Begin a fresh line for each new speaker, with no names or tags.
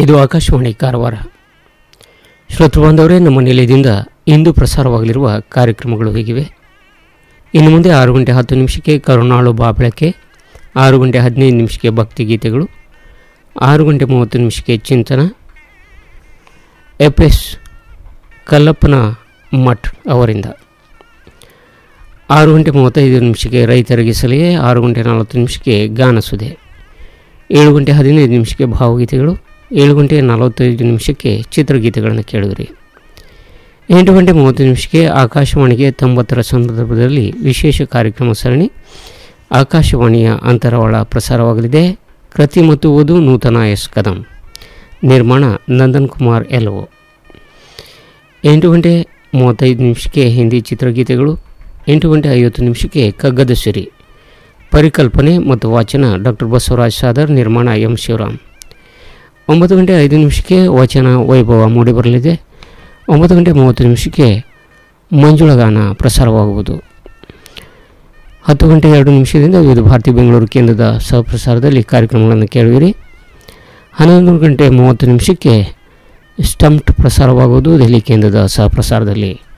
ಇದು ಆಕಾಶವಾಣಿ ಕಾರವಾರ ಶ್ರೋತೃ ಬಾಂಧವರೇ ನಮ್ಮ ನಿಲಯದಿಂದ ಇಂದು ಪ್ರಸಾರವಾಗಲಿರುವ ಕಾರ್ಯಕ್ರಮಗಳು ಹೀಗಿವೆ ಇನ್ನು ಮುಂದೆ ಆರು ಗಂಟೆ ಹತ್ತು ನಿಮಿಷಕ್ಕೆ ಕರುಣಾಳು ಬಾಬಳಕೆ ಆರು ಗಂಟೆ ಹದಿನೈದು ನಿಮಿಷಕ್ಕೆ ಭಕ್ತಿಗೀತೆಗಳು ಆರು ಗಂಟೆ ಮೂವತ್ತು ನಿಮಿಷಕ್ಕೆ ಚಿಂತನ ಎಫ್ ಎಸ್ ಕಲ್ಲಪ್ಪನ ಮಠ್ ಅವರಿಂದ ಆರು ಗಂಟೆ ಮೂವತ್ತೈದು ನಿಮಿಷಕ್ಕೆ ರೈತರಿಗೆ ಸಲಹೆ ಆರು ಗಂಟೆ ನಲವತ್ತು ನಿಮಿಷಕ್ಕೆ ಗಾನಸುದೆ ಏಳು ಗಂಟೆ ಹದಿನೈದು ನಿಮಿಷಕ್ಕೆ ಭಾವಗೀತೆಗಳು ಏಳು ಗಂಟೆ ನಲವತ್ತೈದು ನಿಮಿಷಕ್ಕೆ ಚಿತ್ರಗೀತೆಗಳನ್ನು ಕೇಳಿದ್ರಿ ಎಂಟು ಗಂಟೆ ಮೂವತ್ತು ನಿಮಿಷಕ್ಕೆ ಆಕಾಶವಾಣಿಗೆ ತೊಂಬತ್ತರ ಸಂದರ್ಭದಲ್ಲಿ ವಿಶೇಷ ಕಾರ್ಯಕ್ರಮ ಸರಣಿ ಆಕಾಶವಾಣಿಯ ಅಂತರವಾಳ ಪ್ರಸಾರವಾಗಲಿದೆ ಕೃತಿ ಮತ್ತು ಓದು ನೂತನ ಎಸ್ ಕದಂ ನಿರ್ಮಾಣ ನಂದನ್ ಕುಮಾರ್ ಎಲ್ಒ ಎಂಟು ಗಂಟೆ ಮೂವತ್ತೈದು ನಿಮಿಷಕ್ಕೆ ಹಿಂದಿ ಚಿತ್ರಗೀತೆಗಳು ಎಂಟು ಗಂಟೆ ಐವತ್ತು ನಿಮಿಷಕ್ಕೆ ಕಗ್ಗದ ಸಿರಿ ಪರಿಕಲ್ಪನೆ ಮತ್ತು ವಾಚನ ಡಾಕ್ಟರ್ ಬಸವರಾಜ್ ಸಾದರ್ ನಿರ್ಮಾಣ ಎಂ ಶಿವರಾಮ್ ಒಂಬತ್ತು ಗಂಟೆ ಐದು ನಿಮಿಷಕ್ಕೆ ವಚನ ವೈಭವ ಮೂಡಿಬರಲಿದೆ ಒಂಬತ್ತು ಗಂಟೆ ಮೂವತ್ತು ನಿಮಿಷಕ್ಕೆ ಮಂಜುಳಗಾನ ಪ್ರಸಾರವಾಗುವುದು ಹತ್ತು ಗಂಟೆ ಎರಡು ನಿಮಿಷದಿಂದ ವಿವಿಧ ಭಾರತಿ ಬೆಂಗಳೂರು ಕೇಂದ್ರದ ಸಹಪ್ರಸಾರದಲ್ಲಿ ಕಾರ್ಯಕ್ರಮಗಳನ್ನು ಕೇಳುವಿರಿ ಹನ್ನೊಂದು ಗಂಟೆ ಮೂವತ್ತು ನಿಮಿಷಕ್ಕೆ ಸ್ಟಂಪ್ಟ್ ಪ್ರಸಾರವಾಗುವುದು ದೆಹಲಿ ಕೇಂದ್ರದ ಸಹಪ್ರಸಾರದಲ್ಲಿ